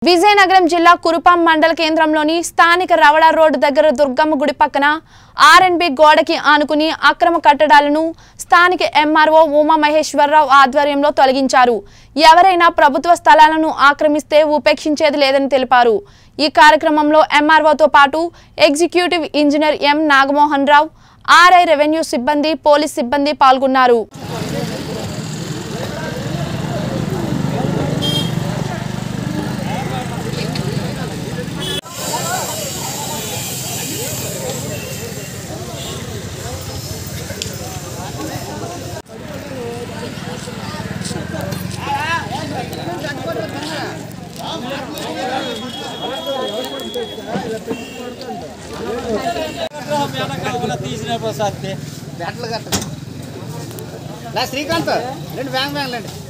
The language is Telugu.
విజయనగరం జిల్లా కురుపాం మండల కేంద్రంలోని స్థానిక రవళ రోడ్డు దగ్గర దుర్గమ్మ గుడి పక్కన ఆర్ఎండ్బి గోడకి ఆనుకుని అక్రమ కట్టడాలను స్థానిక ఎంఆర్ఓ ఉమా మహేశ్వరరావు ఆధ్వర్యంలో తొలగించారు ఎవరైనా ప్రభుత్వ స్థలాలను ఆక్రమిస్తే ఉపేక్షించేది లేదని తెలిపారు ఈ కార్యక్రమంలో ఎంఆర్ఓతో పాటు executive engineer M Nagamohan Rao RI revenue సిబ్బంది పోలీస్ సిబ్బంది పాల్గొన్నారు తీసిన ప్రసాద్ బ్యాట్లు కట్ట లే శ్రీకాంత్ రెండు బ్యాంక్ బ్యాంక్ లేండి